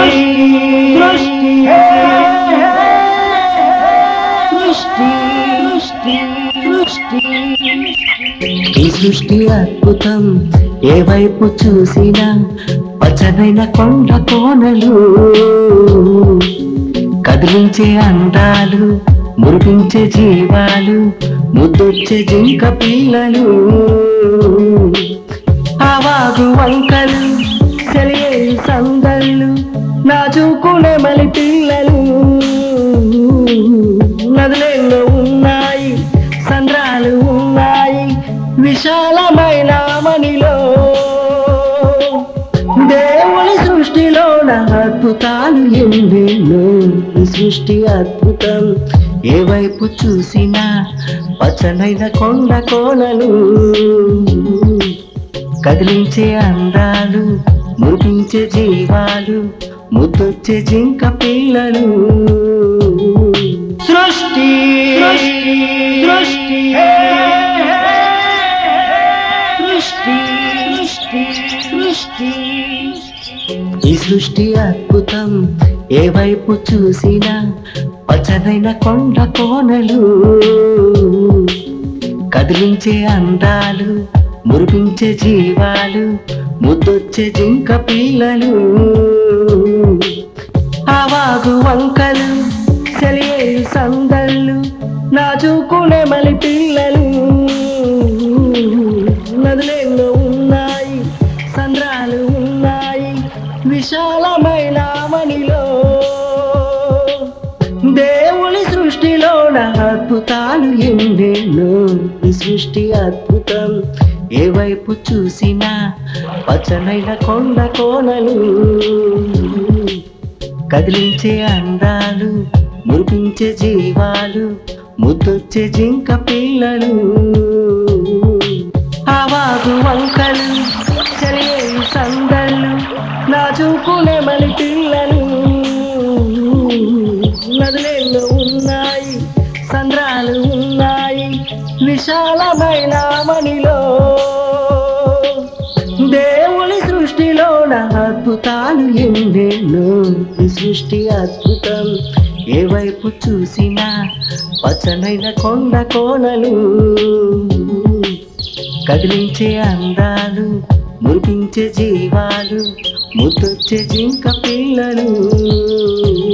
ఈ సృష్టి అద్భుతం ఏ వైపు చూసినా పచ్చనైన కొండ కోనలు కదిలించే అందాలు మురిపించే జీవాలు ముద్దొచ్చే జింక పిల్లలు ఆవాగు వంకలు తెలియని సందళ్ళు నాచుకునే మలి పిల్లలు నదులెన్నో ఉన్నాయి సంద్రాలు ఉన్నాయి విశాలమైన మనిలో దేవుని సృష్టిలో నా అద్భుతాలు ఎన్నెన్నో ఈ సృష్టి అద్భుతం ఏ వైపు చూసినా పచ్చనైన కొండ కోనలు కదిలించే అందాలు మురిపించే జీవాలు ముద్దొచ్చే జింక పిల్లలు సృష్టి సృష్టి సృష్టి సృష్టి సృష్టి ఈ సృష్టి అద్భుతం ఏ వైపు చూసినా పచ్చనైన కొండ కోనలు కదిలించే అందాలు మురిపించే జీవాలు ముద్దొచ్చే జింక పిల్లలు ఆవాగు వంకలు తెలియని సందళ్ళు నాచుకునే మలి పిల్లలు నదులెన్నో ఉన్నాయి సంద్రాలు ఉన్నాయి విశాలమైన మనిలో దేవుని సృష్టిలో నా అద్భుతాలు ఎన్నెన్నో ఈ సృష్టి అద్భుతం ఏ వైపు చూసినా పచ్చనైన కొండ కోనలు కదిలించే అందాలు మురిపించే జీవాలు ముద్దొచ్చే జింక పిల్లలు ఆవాగు వంకలు తెలియని సందళ్ళు నాచుకునే మలి పిల్లలు నదులెన్నో ఉన్నాయి సంద్రాలు ఉన్నాయి విశాలమైన మనిలో దేవుని సృష్టిలో నా అద్భుతాలు ఎన్నెన్నో ఈ సృష్టి అద్భుతం ఏ వైపు చూసినా పచ్చనైన కొండ కోనలు కదిలించే అందాలు మురిపించే జీవాలు ముద్దొచ్చే జింక పిల్లలు